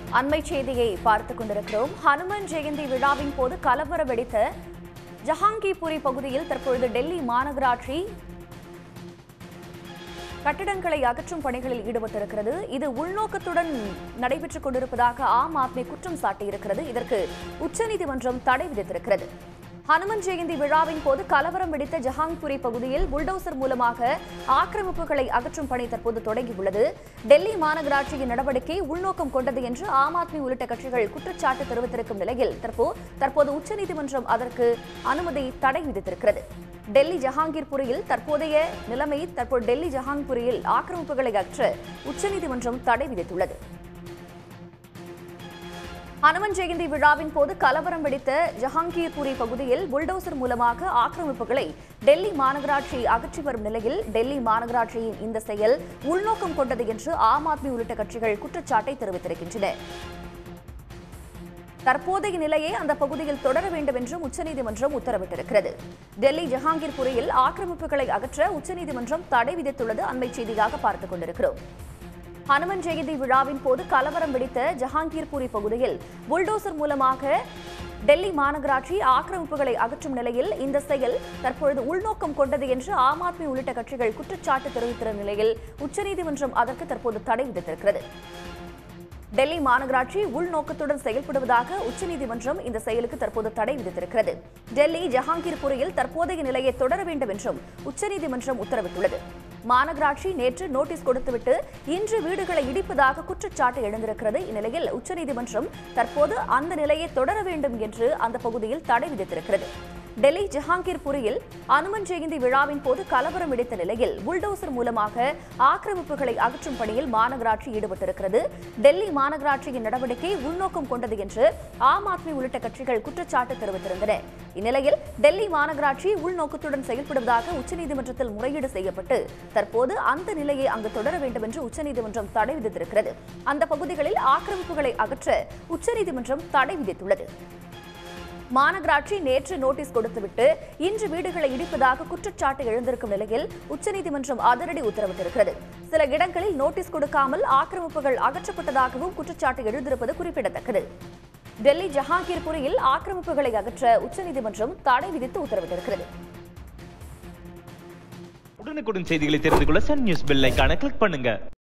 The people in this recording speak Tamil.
அண்மை செய்தியை பார்த்துக் கொண்டிருக்கிறோம் ஹனுமன் ஜெயந்தி விழாவின் போது கலவரம் வெடித்த ஜஹாங்கீர்புரி பகுதியில் தற்பொழுது டெல்லி மாநகராட்சி கட்டிடங்களை அகற்றும் பணிகளில் ஈடுபட்டிருக்கிறது இது உள்நோக்கத்துடன் நடைபெற்றுக் கொண்டிருப்பதாக ஆம் ஆத்மி குற்றம் சாட்டியிருக்கிறது இதற்கு உச்சநீதிமன்றம் தடை விதித்திருக்கிறது ஹனுமன் ஜெயந்தி விழாவின் போது கலவரம் வெடித்த ஜஹாங்புரி பகுதியில் புல்டோசர் மூலமாக ஆக்கிரமிப்புகளை அகற்றும் பணி தற்போது தொடங்கியுள்ளது டெல்லி மாநகராட்சியின் நடவடிக்கை உள்நோக்கம் கொண்டது என்று ஆம் ஆத்மி உள்ளிட்ட கட்சிகள் குற்றச்சாட்டு தெரிவித்திருக்கும் நிலையில் தற்போ- தற்போது உச்சநீதிமன்றம் அதற்கு அனுமதி தடை விதித்திருக்கிறது டெல்லி ஜஹாங்கீர்புரியில் தற்போதைய நிலைமை தற்போது டெல்லி ஜஹாங்கீர்புரியில் ஆக்கிரமிப்புகளை அகற்ற உச்சநீதிமன்றம் தடை விதித்துள்ளது ஹனுமன் ஜெயந்தி விழாவின் போது கலவரம் வெடித்த ஜஹாங்கீர்புரி பகுதியில் புல்டோசர் மூலமாக ஆக்கிரமிப்புகளை டெல்லி மாநகராட்சி அகற்றி வரும் நிலையில் டெல்லி மாநகராட்சியின் இந்த செயல் உள்நோக்கம் கொண்டது என்று ஆம் ஆத்மி உள்ளிட்ட கட்சிகள் குற்றச்சாட்டை தெரிவித்திருக்கின்றன தற்போதைய நிலையை அந்த பகுதியில் தொடர வேண்டும் என்றும் உச்சநீதிமன்றம் உத்தரவிட்டிருக்கிறது டெல்லி ஜஹாங்கீர்புரியில் ஆக்கிரமிப்புகளை அகற்ற உச்சநீதிமன்றம் தடை விதித்துள்ளது அண்மை செய்தியாக பார்த்துக் கொண்டிருக்கிறோம் ஹனுமன் ஜெயந்தி விழாவின் போது கலவரம் வெடித்த ஜஹாங்கீர்புரி பகுதியில் புல்டோசர் மூலமாக டெல்லி மாநகராட்சி ஆக்கிரமிப்புகளை அகற்றும் நிலையில் இந்த செயல் தற்பொழுது உள்நோக்கம் கொண்டது என்று ஆம் ஆத்மி உள்ளிட்ட கட்சிகள் குற்றச்சாட்டு தெரிவித்த நிலையில் உச்சநீதிமன்றம் அதற்கு தற்போது தடை விதித்திருக்கிறது டெல்லி மாநகராட்சி உள்நோக்கத்துடன் செயல்படுவதாக உச்சநீதிமன்றம் இந்த செயலுக்கு தற்போது தடை விதித்திருக்கிறது டெல்லி ஜஹாங்கீர்புரியில் தற்போதைய நிலையை தொடர வேண்டும் என்றும் உச்சநீதிமன்றம் உத்தரவிட்டுள்ளது மாநகராட்சி நேற்று நோட்டீஸ் கொடுத்துவிட்டு இன்று வீடுகளை இடிப்பதாக குற்றச்சாட்டு எழுந்திருக்கிறது இந்நிலையில் உச்சநீதிமன்றம் தற்போது அந்த நிலையை தொடர வேண்டும் என்று அந்த பகுதியில் தடை விதித்திருக்கிறது டெல்லி ஜஹாங்கீர்புரியில் அனுமன் ஜெயந்தி விழாவின் போது கலவரம் வெடித்த நிலையில் புல்டோசர் மூலமாக ஆக்கிரமிப்புகளை அகற்றும் பணியில் மாநகராட்சி ஈடுபட்டிருக்கிறது டெல்லி மாநகராட்சியின் நடவடிக்கை உள்நோக்கம் கொண்டது என்று ஆம் ஆத்மி உள்ளிட்ட கட்சிகள் குற்றச்சாட்டு தெரிவித்திருந்தன இந்நிலையில் டெல்லி மாநகராட்சி உள்நோக்கத்துடன் செயல்படுவதாக உச்சநீதிமன்றத்தில் முறையீடு செய்யப்பட்டு தற்போது அந்த நிலையை அங்கு தொடர வேண்டும் என்று உச்சநீதிமன்றம் தடை விதித்திருக்கிறது அந்த பகுதிகளில் ஆக்கிரமிப்புகளை அகற்ற உச்சநீதிமன்றம் தடை விதித்துள்ளது மாநகராட்சி நேற்று நோட்டீஸ் கொடுத்துவிட்டு இன்று வீடுகளை இடிப்பதாக குற்றச்சாட்டு எழுந்திருக்கும் நிலையில் உச்சநீதிமன்றம் அதிரடி உத்தரவிட்டிருக்கிறது சில இடங்களில் நோட்டீஸ் கொடுக்காமல் ஆக்கிரமிப்புகள் அகற்றப்பட்டதாகவும் குற்றச்சாட்டு எழுந்திருப்பது குறிப்பிடத்தக்கது டெல்லி ஜஹாங்கீர்புரியில் ஆக்கிரமிப்புகளை அகற்ற உச்சநீதிமன்றம் தடை விதித்து உத்தரவிட்டிருக்கிறது உடனுக்குடன் செய்திகளை தெரிந்து கொள்ள சன் நியூஸ் பெல் ஐகானை கிளிக் பண்ணுங்க